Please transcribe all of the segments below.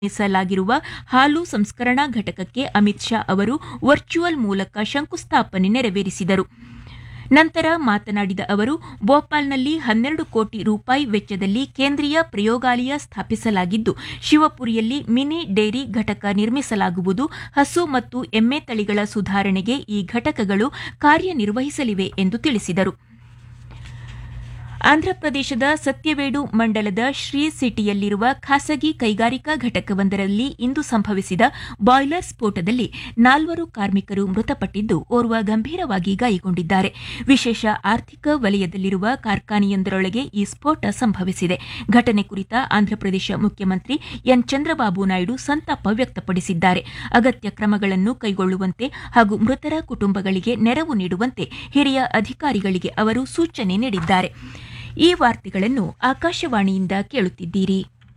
ನಿರ್ಮಿಸಲಾಗಿರುವ ಹಾಲು ಸಂಸ್ಕರಣಾ ಘಟಕಕ್ಕೆ ಅಮಿತ್ ಶಾ ಅವರು ವರ್ಚುವಲ್ ಮೂಲಕ ಶಂಕುಸ್ಥಾಪನೆ ನೆರವೇರಿಸಿದರು ನಂತರ ಮಾತನಾಡಿದ ಅವರು ಭೋಪಾಲ್ನಲ್ಲಿ ಹನ್ನೆರಡು ಕೋಟಿ ರೂಪಾಯಿ ವೆಚ್ಚದಲ್ಲಿ ಕೇಂದ್ರೀಯ ಪ್ರಯೋಗಾಲಯ ಸ್ಥಾಪಿಸಲಾಗಿದ್ದು ಶಿವಪುರಿಯಲ್ಲಿ ಮಿನಿ ಡೇರಿ ಘಟಕ ನಿರ್ಮಿಸಲಾಗುವುದು ಹಸು ಮತ್ತು ಎಮ್ಮೆ ತಳಿಗಳ ಸುಧಾರಣೆಗೆ ಈ ಘಟಕಗಳು ಕಾರ್ಯನಿರ್ವಹಿಸಲಿವೆ ಎಂದು ತಿಳಿಸಿದರು ಆಂಧ್ರಪ್ರದೇಶದ ಸತ್ಯವೇಡು ಮಂಡಲದ ಶ್ರೀ ಸಿಟಿಯಲ್ಲಿರುವ ಖಾಸಗಿ ಕೈಗಾರಿಕಾ ಘಟಕವೊಂದರಲ್ಲಿ ಇಂದು ಸಂಭವಿಸಿದ ಬಾಯ್ಲರ್ ಸ್ಫೋಟದಲ್ಲಿ ನಾಲ್ವರು ಕಾರ್ಮಿಕರು ಮೃತಪಟ್ಟಿದ್ದು ಓರ್ವ ಗಂಭೀರವಾಗಿ ಗಾಯಗೊಂಡಿದ್ದಾರೆ ವಿಶೇಷ ಆರ್ಥಿಕ ವಲಯದಲ್ಲಿರುವ ಕಾರ್ಖಾನೆಯೊಂದರೊಳಗೆ ಈ ಸ್ಫೋಟ ಸಂಭವಿಸಿದೆ ಘಟನೆ ಕುರಿತ ಆಂಧ್ರಪ್ರದೇಶ ಮುಖ್ಯಮಂತ್ರಿ ಎನ್ ಚಂದ್ರಬಾಬು ನಾಯ್ಡು ಸಂತಾಪ ವ್ಯಕ್ತಪಡಿಸಿದ್ದಾರೆ ಅಗತ್ಯ ಕ್ರಮಗಳನ್ನು ಕೈಗೊಳ್ಳುವಂತೆ ಹಾಗೂ ಮೃತರ ಕುಟುಂಬಗಳಿಗೆ ನೆರವು ನೀಡುವಂತೆ ಹಿರಿಯ ಅಧಿಕಾರಿಗಳಿಗೆ ಅವರು ಸೂಚನೆ ನೀಡಿದ್ದಾರೆ ಈ ವಾರ್ತೆಗಳನ್ನು ಆಕಾಶವಾಣಿಯಿಂದ ಕೇಳುತ್ತಿದ್ದೀರಿ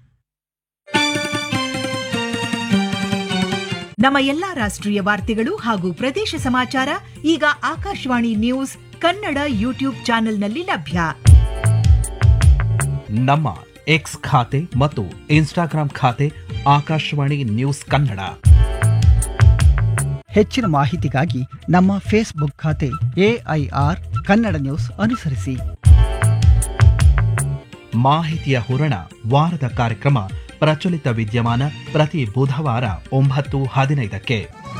ನಮ್ಮ ಎಲ್ಲಾ ರಾಷ್ಟ್ರೀಯ ವಾರ್ತೆಗಳು ಹಾಗೂ ಪ್ರದೇಶ ಸಮಾಚಾರ ಈಗ ಆಕಾಶವಾಣಿ ನ್ಯೂಸ್ ಕನ್ನಡ ಯೂಟ್ಯೂಬ್ ಚಾನೆಲ್ನಲ್ಲಿ ಲಭ್ಯ ನಮ್ಮ ಎಕ್ಸ್ ಖಾತೆ ಮತ್ತು ಇನ್ಸ್ಟಾಗ್ರಾಂ ಖಾತೆ ಆಕಾಶವಾಣಿ ನ್ಯೂಸ್ ಕನ್ನಡ ಹೆಚ್ಚಿನ ಮಾಹಿತಿಗಾಗಿ ನಮ್ಮ ಫೇಸ್ಬುಕ್ ಖಾತೆ ಎಐಆರ್ ಕನ್ನಡ ನ್ಯೂಸ್ ಅನುಸರಿಸಿ ಮಾಹಿತಿಯ ಹೂರಣ ವಾರದ ಕಾರ್ಯಕ್ರಮ ಪ್ರಚಲಿತ ವಿದ್ಯಮಾನ ಪ್ರತಿ ಬುಧವಾರ ಒಂಬತ್ತು ಹದಿನೈದಕ್ಕೆ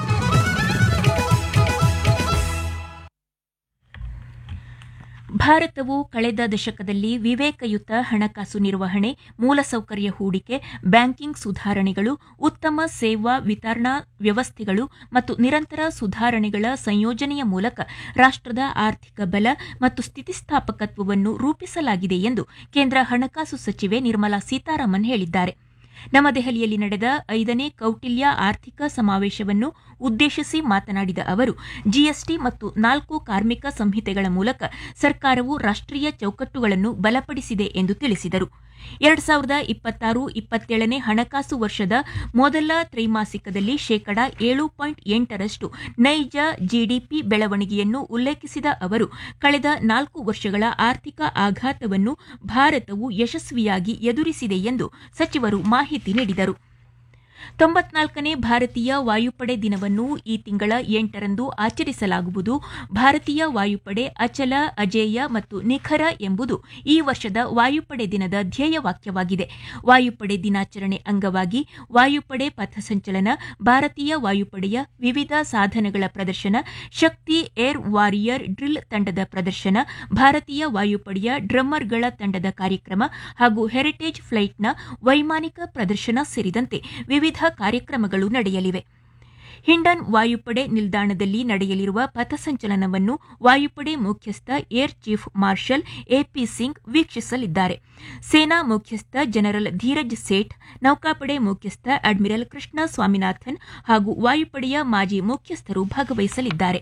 ಭಾರತವು ಕಳೆದ ದಶಕದಲ್ಲಿ ವಿವೇಕಯುತ ಹಣಕಾಸು ನಿರ್ವಹಣೆ ಮೂಲಸೌಕರ್ಯ ಹೂಡಿಕೆ ಬ್ಯಾಂಕಿಂಗ್ ಸುಧಾರಣೆಗಳು ಉತ್ತಮ ಸೇವಾ ವಿತರಣಾ ವ್ಯವಸ್ಥೆಗಳು ಮತ್ತು ನಿರಂತರ ಸುಧಾರಣೆಗಳ ಸಂಯೋಜನೆಯ ಮೂಲಕ ರಾಷ್ಟ್ರದ ಆರ್ಥಿಕ ಬಲ ಮತ್ತು ಸ್ಥಿತಿಸ್ಥಾಪಕತ್ವವನ್ನು ರೂಪಿಸಲಾಗಿದೆ ಎಂದು ಕೇಂದ್ರ ಹಣಕಾಸು ಸಚಿವೆ ನಿರ್ಮಲಾ ಸೀತಾರಾಮನ್ ಹೇಳಿದ್ದಾರೆ ನವದೆಹಲಿಯಲ್ಲಿ ನಡೆದ ಐದನೇ ಕೌಟಿಲ್ಯ ಆರ್ಥಿಕ ಸಮಾವೇಶವನ್ನು ಉದ್ದೇಶಿಸಿ ಮಾತನಾಡಿದ ಅವರು ಜಿಎಸ್ಟಿ ಮತ್ತು ನಾಲ್ಕು ಕಾರ್ಮಿಕ ಸಂಹಿತೆಗಳ ಮೂಲಕ ಸರ್ಕಾರವು ರಾಷ್ಟ್ರೀಯ ಚೌಕಟ್ಟುಗಳನ್ನು ಬಲಪಡಿಸಿದೆ ಎಂದು ತಿಳಿಸಿದರು ಎರಡು ಸಾವಿರದ ಇಪ್ಪತ್ತಾರು ಇಪ್ಪತ್ತೇಳನೇ ಹಣಕಾಸು ವರ್ಷದ ಮೊದಲ ತ್ರೈಮಾಸಿಕದಲ್ಲಿ ಶೇಕಡಾ ಏಳು ಪಾಯಿಂಟ್ ಎಂಟರಷ್ಟು ನೈಜ ಜಿಡಿಪಿ ಬೆಳವಣಿಗೆಯನ್ನು ಉಲ್ಲೇಖಿಸಿದ ಅವರು ಕಳೆದ ನಾಲ್ಕು ವರ್ಷಗಳ ಆರ್ಥಿಕ ಆಘಾತವನ್ನು ಭಾರತವು ಯಶಸ್ವಿಯಾಗಿ ಎದುರಿಸಿದೆ ಎಂದು ಸಚಿವರು ಮಾಹಿತಿ ನೀಡಿದರು ತೊಂಬತ್ನಾಲ್ಕನೇ ಭಾರತೀಯ ವಾಯುಪಡೆ ದಿನವನ್ನು ಈ ತಿಂಗಳ ಎಂಟರಂದು ಆಚರಿಸಲಾಗುವುದು ಭಾರತೀಯ ವಾಯುಪಡೆ ಅಚಲ ಅಜೇಯ ಮತ್ತು ನಿಖರ ಎಂಬುದು ಈ ವರ್ಷದ ವಾಯುಪಡೆ ದಿನದ ಧ್ಯೇಯವಾಕ್ಯವಾಗಿದೆ ವಾಯುಪಡೆ ದಿನಾಚರಣೆ ಅಂಗವಾಗಿ ವಾಯುಪಡೆ ಪಥಸಂಚಲನ ಭಾರತೀಯ ವಾಯುಪಡೆಯ ವಿವಿಧ ಸಾಧನಗಳ ಪ್ರದರ್ಶನ ಶಕ್ತಿ ಏರ್ ವಾರಿಯರ್ ಡ್ರಿಲ್ ತಂಡದ ಪ್ರದರ್ಶನ ಭಾರತೀಯ ವಾಯುಪಡೆಯ ಡ್ರಮ್ಮರ್ಗಳ ತಂಡದ ಕಾರ್ಯಕ್ರಮ ಹಾಗೂ ಹೆರಿಟೇಜ್ ಫ್ಲೈಟ್ನ ವೈಮಾನಿಕ ಪ್ರದರ್ಶನ ಸೇರಿದಂತೆ ವಿವಿಧ ಕಾರ್ಯಕ್ರಮಗಳು ನಡೆಯಲಿವೆ ಹಿಂಡನ್ ವಾಯುಪಡೆ ನಿಲ್ದಾಣದಲ್ಲಿ ನಡೆಯಲಿರುವ ಪಥಸಂಚಲನವನ್ನು ವಾಯುಪಡೆ ಮುಖ್ಯಸ್ಥ air chief marshal A P Singh ವೀಕ್ಷಿಸಲಿದ್ದಾರೆ ಸೇನಾ ಮುಖ್ಯಸ್ಥ ಜನರಲ್ ಧೀರಜ್ ಸೇಠ್ ನೌಕಾಪಡೆ ಮುಖ್ಯಸ್ಥ ಅಡ್ಮಿರಲ್ ಕೃಷ್ಣ ಸ್ವಾಮಿನಾಥನ್ ಹಾಗೂ ವಾಯುಪಡೆಯ ಮಾಜಿ ಮುಖ್ಯಸ್ಥರು ಭಾಗವಹಿಸಲಿದ್ದಾರೆ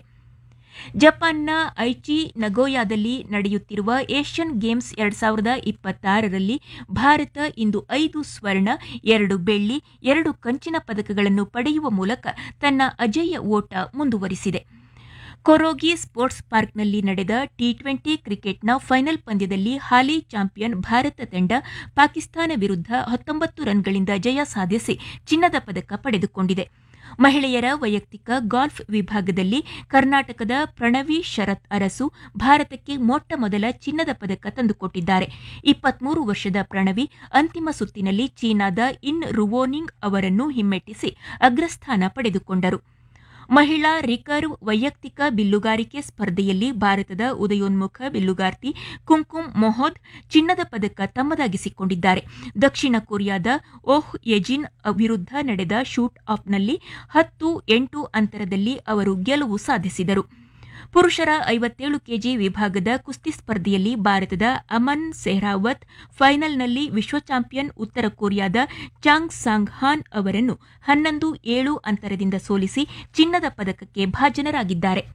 ಜಪಾನ್ನ ಐಚಿ ನಗೋಯಾದಲ್ಲಿ ನಡೆಯುತ್ತಿರುವ ಏಷ್ಯನ್ ಗೇಮ್ಸ್ ಎರಡ್ ಸಾವಿರದ ಇಪ್ಪತ್ತಾರರಲ್ಲಿ ಭಾರತ ಇಂದು ಐದು ಸ್ವರ್ಣ ಎರಡು ಬೆಳ್ಳಿ ಎರಡು ಕಂಚಿನ ಪದಕಗಳನ್ನು ಪಡೆಯುವ ಮೂಲಕ ತನ್ನ ಅಜೇಯ ಓಟ ಮುಂದುವರಿಸಿದೆ ಕೊರೋಗಿ ಸ್ಪೋರ್ಟ್ಸ್ ಪಾರ್ಕ್ನಲ್ಲಿ ನಡೆದ ಟಿ ಟ್ವೆಂಟಿ ಕ್ರಿಕೆಟ್ನ ಫೈನಲ್ ಪಂದ್ಯದಲ್ಲಿ ಹಾಲಿ ಚಾಂಪಿಯನ್ ಭಾರತ ತಂಡ ಪಾಕಿಸ್ತಾನ ವಿರುದ್ಧ ಹತ್ತೊಂಬತ್ತು ರನ್ಗಳಿಂದ ಜಯ ಸಾಧಿಸಿ ಚಿನ್ನದ ಪದಕ ಪಡೆದುಕೊಂಡಿದೆ ಮಹಿಳೆಯರ ವೈಯಕ್ತಿಕ ಗಾಲ್ಫ್ ವಿಭಾಗದಲ್ಲಿ ಕರ್ನಾಟಕದ ಪ್ರಣವಿ ಶರತ್ ಅರಸು ಭಾರತಕ್ಕೆ ಮೊಟ್ಟ ಮೊದಲ ಚಿನ್ನದ ಪದಕ ತಂದುಕೊಟ್ಟಿದ್ದಾರೆ ಇಪ್ಪತ್ಮೂರು ವರ್ಷದ ಪ್ರಣವಿ ಅಂತಿಮ ಸುತ್ತಿನಲ್ಲಿ ಚೀನಾದ ಇನ್ ರುವೋನಿಂಗ್ ಅವರನ್ನು ಹಿಮ್ಮೆಟ್ಟಿಸಿ ಅಗ್ರಸ್ಥಾನ ಪಡೆದುಕೊಂಡರು ಮಹಿಳಾ ರಿಕರ್ವ್ ವೈಯಕ್ತಿಕ ಬಿಲ್ಲುಗಾರಿಕೆ ಸ್ಪರ್ಧೆಯಲ್ಲಿ ಭಾರತದ ಉದಯೋನ್ಮುಖ ಬಿಲ್ಲುಗಾರ್ತಿ ಕುಂಕುಮ್ ಮೊಹೋದ್ ಚಿನ್ನದ ಪದಕ ತಮ್ಮದಾಗಿಸಿಕೊಂಡಿದ್ದಾರೆ ದಕ್ಷಿಣ ಕೊರಿಯಾದ ಓಹ್ ಯಜಿನ್ ವಿರುದ್ಧ ನಡೆದ ಶೂಟ್ ಆಫ್ನಲ್ಲಿ ಹತ್ತು ಎಂಟು ಅಂತರದಲ್ಲಿ ಅವರು ಗೆಲುವು ಸಾಧಿಸಿದರು ಪುರುಷರ ಐವತ್ತೇಳು ಕೆಜಿ ವಿಭಾಗದ ಕುಸ್ತಿ ಸ್ಪರ್ಧೆಯಲ್ಲಿ ಭಾರತದ ಅಮನ್ ಸೆಹ್ರಾವತ್ ಫೈನಲ್ನಲ್ಲಿ ವಿಶ್ವ ಚಾಂಪಿಯನ್ ಉತ್ತರ ಕೊರಿಯಾದ ಚಾಂಗ್ ಸಾಂಗ್ ಹಾನ್ ಅವರನ್ನು ಹನ್ನೊಂದು ಏಳು ಅಂತರದಿಂದ ಸೋಲಿಸಿ ಚಿನ್ನದ ಪದಕಕ್ಕೆ ಭಾಜನರಾಗಿದ್ದಾರೆ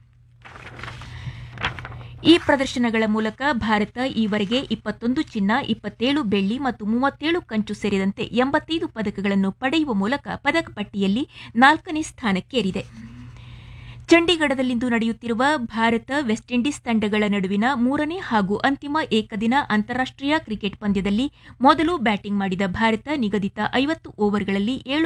ಈ ಪ್ರದರ್ಶನಗಳ ಮೂಲಕ ಭಾರತ ಈವರೆಗೆ ಇಪ್ಪತ್ತೊಂದು ಚಿನ್ನ ಇಪ್ಪತ್ತೇಳು ಬೆಳ್ಳಿ ಮತ್ತು ಮೂವತ್ತೇಳು ಕಂಚು ಸೇರಿದಂತೆ ಎಂಬತ್ತೈದು ಪದಕಗಳನ್ನು ಪಡೆಯುವ ಮೂಲಕ ಪದಕ ಪಟ್ಟಿಯಲ್ಲಿ ನಾಲ್ಕನೇ ಸ್ಥಾನಕ್ಕೇರಿದೆ ಚಂಡೀಗಢದಲ್ಲಿಂದು ನಡೆಯುತ್ತಿರುವ ಭಾರತ ವೆಸ್ಟ್ ಇಂಡೀಸ್ ತಂಡಗಳ ನಡುವಿನ ಮೂರನೇ ಹಾಗೂ ಅಂತಿಮ ಏಕದಿನ ಅಂತಾರಾಷ್ಟೀಯ ಕ್ರಿಕೆಟ್ ಪಂದ್ಯದಲ್ಲಿ ಮೊದಲು ಬ್ಯಾಟಿಂಗ್ ಮಾಡಿದ ಭಾರತ ನಿಗದಿತ ಐವತ್ತು ಓವರ್ಗಳಲ್ಲಿ ಏಳು